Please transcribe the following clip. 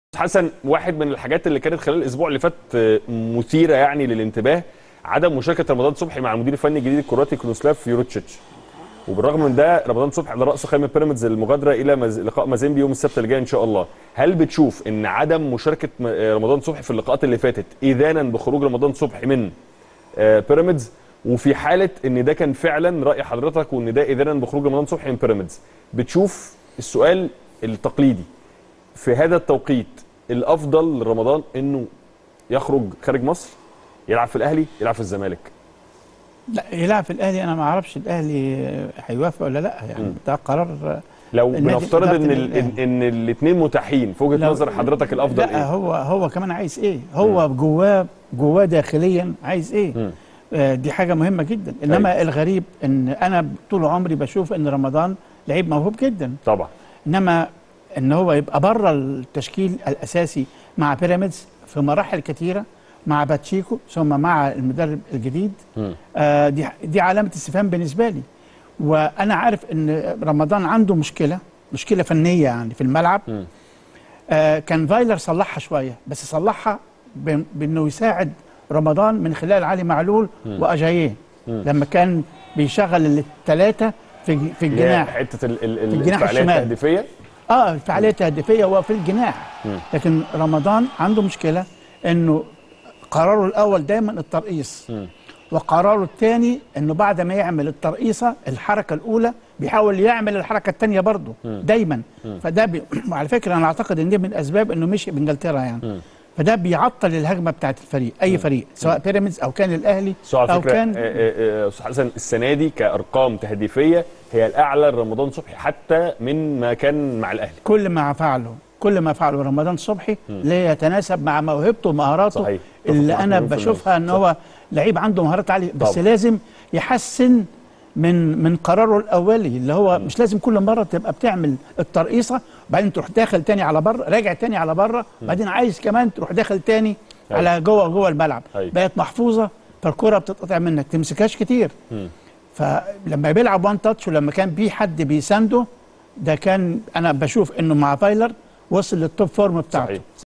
حسن واحد من الحاجات اللي كانت خلال الاسبوع اللي فات آه، مثيره يعني للانتباه عدم مشاركه رمضان صبحي مع المدير الفني الجديد الكرواتي كروسلاف يوروتشيتش وبالرغم من ده رمضان صبحي على راس قائمه بيراميدز المغادره الى مز... لقاء مازيمبي يوم السبت اللي جاي ان شاء الله هل بتشوف ان عدم مشاركه م- آه، رمضان صبحي في اللقاءات اللي فاتت اذانا بخروج رمضان صبحي من آه، بيراميدز وفي حاله ان ده كان فعلا راي حضرتك وان ده اذانا بخروج رمضان صبحي من بيراميدز بتشوف السؤال التقليدي في هذا التوقيت الافضل لرمضان انه يخرج خارج مصر يلعب في الاهلي يلعب في الزمالك لا يلعب في الاهلي انا ما اعرفش الاهلي هيوافق ولا لا يعني مم. ده قرار لو النادي- بنفترض ان إدارة ال- ان, الأهلي. إن الاثنين متاحين في وجهه لو- نظر حضرتك الافضل لا ايه هو هو كمان عايز ايه هو جواه جواه داخليا عايز ايه مم. آه دي حاجه مهمه جدا انما الغريب ان انا طول عمري بشوف ان رمضان لعيب موهوب جدا طبعا انما ان هو يبقى بره التشكيل الاساسي مع بيراميدز في مراحل كثيره مع باتشيكو ثم مع المدرب الجديد مم. آه دي دي علامه استفهام بالنسبه لي وانا عارف ان رمضان عنده مشكله مشكله فنيه يعني في الملعب مم. آه كان فايلر صلحها شويه بس صلحها بان- بانه يساعد رمضان من خلال علي معلول واجاييه مم. لما كان بيشغل الثلاثه في في اللي هي الجناح حته ال- ال- ال- الجناح الفعاليه الشمال. التهديفيه اه الفعاليه التهديفيه هو في الجناح مم. لكن رمضان عنده مشكله انه قراره الاول دايما الترقيص مم. وقراره الثاني انه بعد ما يعمل الترقيصه الحركه الاولى بيحاول يعمل الحركه الثانيه برضه دايما فده بي... على فكره انا اعتقد ان دي من اسباب انه مشي بانجلترا يعني مم. فده بيعطل الهجمه بتاعت الفريق اي فريق سواء بيراميدز او كان الاهلي بس هو على او فكره كان آه، آه، آه، استاذ حسن السنه دي كارقام تهديفيه هي الاعلى لرمضان صبحي حتى من ما كان مع الاهلي كل ما فعله كل ما فعله رمضان صبحي لا يتناسب مع موهبته ومهاراته صحيح. اللي اتفق انا معاك مليون في بشوفها ان المية. هو لعيب عنده مهارات عاليه بس طبعا. لازم يحسن من من قراره الاولي اللي هو مش لازم كل مره تبقى بتعمل الترقيصه وبعدين تروح داخل تاني على بره راجع تاني على بره وبعدين عايز كمان تروح داخل تاني أيوة. على جوه جوه الملعب أيوة. بقت محفوظه فالكره بتتقطع منك تمسكهاش كتير مم. فلما بيلعب وان تاتش ولما كان في حد بيسانده ده كان انا بشوف انه مع فايلر وصل للتوب فورم بتاعته صحيح